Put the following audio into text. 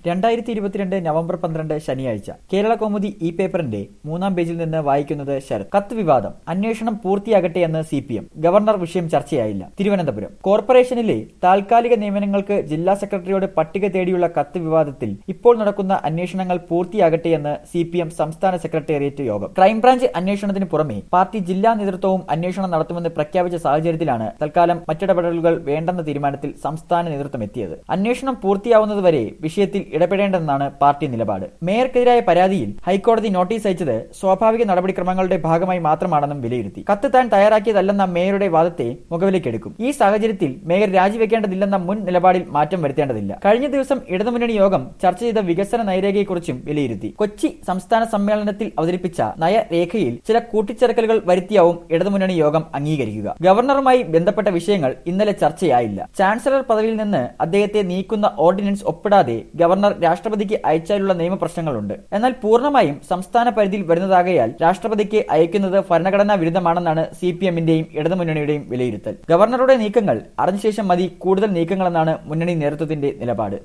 രണ്ടായിരത്തി ഇരുപത്തിരണ്ട് നവംബർ പന്ത്രണ്ട് ശനിയാഴ്ച കേരള കൗമുദി ഇ പേപ്പറിന്റെ മൂന്നാം പേജിൽ നിന്ന് വായിക്കുന്നത് ശരത് കത്ത് വിവാദം അന്വേഷണം പൂർത്തിയാകട്ടെ എന്ന് സി പി എം ഗവർണർ വിഷയം ചർച്ചയായില്ല തിരുവനന്തപുരം കോർപ്പറേഷനിലെ താൽക്കാലിക നിയമനങ്ങൾക്ക് ജില്ലാ സെക്രട്ടറിയോട് പട്ടിക തേടിയുള്ള കത്ത് വിവാദത്തിൽ ഇപ്പോൾ നടക്കുന്ന അന്വേഷണങ്ങൾ പൂർത്തിയാകട്ടെ എന്ന് സി പി എം സംസ്ഥാന സെക്രട്ടേറിയറ്റ് യോഗം ക്രൈംബ്രാഞ്ച് അന്വേഷണത്തിന് പുറമെ പാർട്ടി ജില്ലാ നേതൃത്വവും അന്വേഷണം നടത്തുമെന്ന് പ്രഖ്യാപിച്ച സാഹചര്യത്തിലാണ് തൽക്കാലം മറ്റിടപെടലുകൾ വേണ്ടെന്ന തീരുമാനത്തിൽ സംസ്ഥാന നേതൃത്വം എത്തിയത് അന്വേഷണം പൂർത്തിയാവുന്നതുവരെ വിഷയത്തിൽ ഇടപെടേണ്ടെന്നാണ് പാർട്ടി നിലപാട് മേയർക്കെതിരായ പരാതിയിൽ ഹൈക്കോടതി നോട്ടീസ് അയച്ചത് സ്വാഭാവിക നടപടിക്രമങ്ങളുടെ ഭാഗമായി മാത്രമാണെന്നും വിലയിരുത്തി കത്ത് താൻ തയ്യാറാക്കിയതല്ലെന്ന മേയറുടെ വാദത്തെ മുഖവിലേക്കെടുക്കും ഈ സാഹചര്യത്തിൽ മേയർ രാജിവെക്കേണ്ടതില്ലെന്ന മുൻ നിലപാടിൽ മാറ്റം വരുത്തേണ്ടതില്ല കഴിഞ്ഞ ദിവസം ഇടതുമുന്നണി യോഗം ചർച്ച ചെയ്ത വികസന നയരേഖയെക്കുറിച്ചും വിലയിരുത്തി കൊച്ചി സംസ്ഥാന സമ്മേളനത്തിൽ അവതരിപ്പിച്ച നയരേഖയിൽ ചില കൂട്ടിച്ചേർക്കലുകൾ വരുത്തിയാവും ഇടതുമുന്നണി യോഗം അംഗീകരിക്കുക ഗവർണറുമായി ബന്ധപ്പെട്ട വിഷയങ്ങൾ ഇന്നലെ ചർച്ചയായില്ല ചാൻസലർ പദവിയിൽ നിന്ന് അദ്ദേഹത്തെ നീക്കുന്ന ഓർഡിനൻസ് ഒപ്പിടാതെ ഗവർണർ രാഷ്ട്രപതിക്ക് അയച്ചാലുള്ള നിയമപ്രശ്നങ്ങളുണ്ട് എന്നാൽ പൂർണ്ണമായും സംസ്ഥാന പരിധിയിൽ വരുന്നതാകയാൽ രാഷ്ട്രപതിക്ക് അയക്കുന്നത് ഭരണഘടനാ വിരുദ്ധമാണെന്നാണ് സി പി എമ്മിന്റെയും ഇടതുമുന്നണിയുടെയും വിലയിരുത്തൽ ഗവർണറുടെ നീക്കങ്ങൾ അറിഞ്ഞ ശേഷം മതി കൂടുതൽ നീക്കങ്ങളെന്നാണ് മുന്നണി നേതൃത്വത്തിന്റെ നിലപാട്